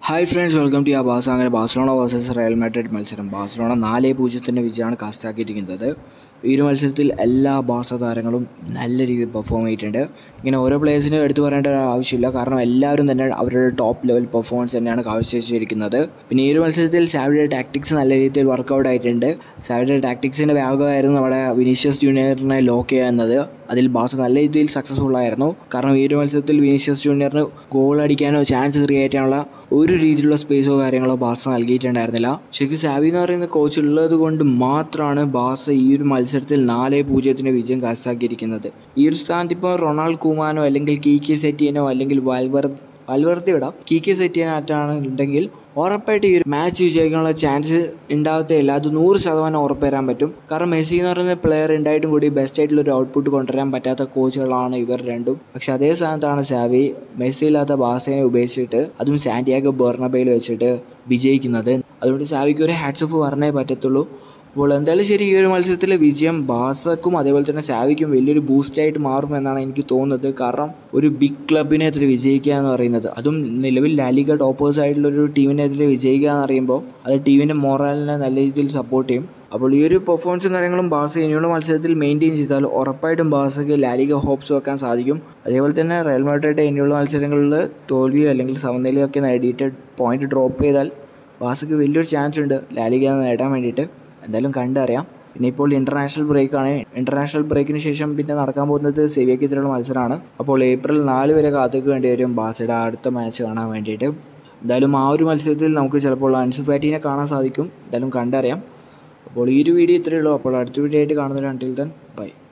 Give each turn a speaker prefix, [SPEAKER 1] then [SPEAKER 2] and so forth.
[SPEAKER 1] hi friends welcome to ആ ബാസ് അങ്ങനെ ബാഴ്സലോണ വേഴ്സസ് റയൽ മാഡ്രിഡ് മത്സരം ബാഴ്സലോണ നാല് പൂജ്യത്തിൻ്റെ വിജയമാണ് കാസ്റ്റാക്കിയിരിക്കുന്നത് ഈ ഒരു മത്സരത്തിൽ എല്ലാ ബാസ താരങ്ങളും നല്ല രീതിയിൽ പെർഫോം ചെയ്തിട്ടുണ്ട് ഇങ്ങനെ ഓരോ പ്ലേയേഴ്സിനും എടുത്തു പറയേണ്ട ഒരു ആവശ്യമില്ല കാരണം എല്ലാവരും തന്നെ അവരുടെ ടോപ്പ് ലെവൽ പെർഫോമൻസ് തന്നെയാണ് കാഴ്ചവെച്ചിരിക്കുന്നത് പിന്നെ ഈ ഒരു മത്സരത്തിൽ സാവിയുടെ ടാക്ടിക്സ് നല്ല രീതിയിൽ വർക്കൗട്ട് ആയിട്ടുണ്ട് സാവിയുടെ ടാക്ടിക്സിൻ്റെ ഭാഗമായിരുന്നു നമ്മുടെ വിനീഷ്യസ് ജൂനിയറിനെ ലോക്ക് ചെയ്യുന്നത് അതിൽ ബാസ നല്ല രീതിയിൽ സക്സസ്ഫുൾ ആയിരുന്നു കാരണം ഈ ഒരു മത്സരത്തിൽ വിനീഷ്യസ് ജൂനിയറിന് ഗോൾ അടിക്കാനോ ചാൻസ് ക്രിയേറ്റ് ചെയ്യാനുള്ള ഒരു രീതിയിലുള്ള സ്പേസോ കാര്യങ്ങളോ ബാസ നൽകിയിട്ടുണ്ടായിരുന്നില്ല ശരിക്കും സാവി എന്ന് പറയുന്ന കോച്ച് ഉള്ളത് കൊണ്ട് മാത്രമാണ് ബാസ ഈ ഒരു മത്സരത്തിൽ നാല് പൂജ്യത്തിന് വിജയം കരസ്ഥമാക്കിയിരിക്കുന്നത് ഈ ഒരു സ്ഥാനത്ത് ഇപ്പോൾ റൊണാൾഡ് കുമാനോ അല്ലെങ്കിൽ കീക്കി സെറ്റിയനോ അല്ലെങ്കിൽ വാൽവർ വാൽവർത്തി വിടാം കീക്കി സെറ്റിയനായിട്ടാണ് ഉണ്ടെങ്കിൽ ഉറപ്പായിട്ട് ഈ ഒരു മാച്ച് വിജയിക്കാനുള്ള ചാൻസ് ഉണ്ടാവത്തേയില്ല അത് നൂറ് ശതമാനം ഉറപ്പ് തരാൻ പറ്റും കാരണം മെസ്സി എന്ന് പറയുന്ന പ്ലെയർ ഉണ്ടായിട്ടും കൂടി ബെസ്റ്റ് ആയിട്ടുള്ള ഒരു ഔട്ട്പുട്ട് കൊണ്ടുവരാൻ പറ്റാത്ത കോച്ചുകളാണ് ഇവർ രണ്ടും പക്ഷെ അതേ സ്ഥാനത്താണ് സാവി മെസ്സി ഇല്ലാത്ത ബാസയെ ഉപയോഗിച്ചിട്ട് അതും സാന്റിയാഗോ ബെർണബയിൽ വെച്ചിട്ട് വിജയിക്കുന്നത് അതുകൊണ്ട് സാവിക്ക് ഒരു ഹാറ്റ്സ് ഓഫ് പറഞ്ഞേ പറ്റത്തുള്ളൂ അപ്പോൾ എന്തായാലും ശരി ഈ ഒരു മത്സരത്തിലെ വിജയം ബാസക്കും അതേപോലെ തന്നെ സാവിക്കും വലിയൊരു ബൂസ്റ്റായിട്ട് മാറുമെന്നാണ് എനിക്ക് തോന്നുന്നത് കാരണം ഒരു ബിഗ് ക്ലബിനെതിരെ വിജയിക്കുക എന്ന് പറയുന്നത് അതും നിലവിൽ ലാലിക ടോപ്പേഴ്സ് ആയിട്ടുള്ള ഒരു ടീമിനെതിരെ വിജയിക്കുക എന്ന് പറയുമ്പോൾ അത് ടീമിൻ്റെ മോറാലിനെ നല്ല രീതിയിൽ സപ്പോർട്ട് ചെയ്യും അപ്പോൾ ഈ ഒരു പെർഫോമൻസും കാര്യങ്ങളും ബാസ ഇനിയുള്ള മത്സരത്തിൽ മെയിൻറ്റെയിൻ ചെയ്താൽ ഉറപ്പായിട്ടും ബാസയ്ക്ക് ലാലിക ഹോപ്സ് വെക്കാൻ സാധിക്കും അതേപോലെ തന്നെ റയൽ മാഡ്രിഡ് ഇനിയുള്ള മത്സരങ്ങളിൽ തോൽവിയോ അല്ലെങ്കിൽ സമനിലയോ ഒക്കെ നേടിയിട്ട് പോയിന്റ് ഡ്രോപ്പ് ചെയ്താൽ ബാസയ്ക്ക് വലിയൊരു ചാൻസ് ഉണ്ട് ലാലിക നേടാൻ വേണ്ടിയിട്ട് എന്തായാലും കണ്ടറിയാം പിന്നെ ഇപ്പോൾ ഇൻ്റർനാഷണൽ ബ്രേക്കാണ് ഇൻ്റർനാഷണൽ ബ്രേക്കിന് ശേഷം പിന്നെ നടക്കാൻ പോകുന്നത് സെവിയക്കെതിരെയുള്ള മത്സരമാണ് അപ്പോൾ ഏപ്രിൽ നാല് വരെ കാത്തേക്ക് വേണ്ടി വരും ബാസയുടെ അടുത്ത മാച്ച് കാണാൻ വേണ്ടിയിട്ട് എന്തായാലും ആ ഒരു മത്സരത്തിൽ നമുക്ക് ചിലപ്പോൾ അൻസു ഫാറ്റീനെ കാണാൻ സാധിക്കും എന്തായാലും കണ്ടറിയാം അപ്പോൾ ഈ ഒരു വീഡിയോ ഇത്രയേ ഉള്ളൂ അപ്പോൾ അടുത്ത വീഡിയോ ആയിട്ട് കാണുന്നവരാണ്ടിൽ ദൻ ബൈ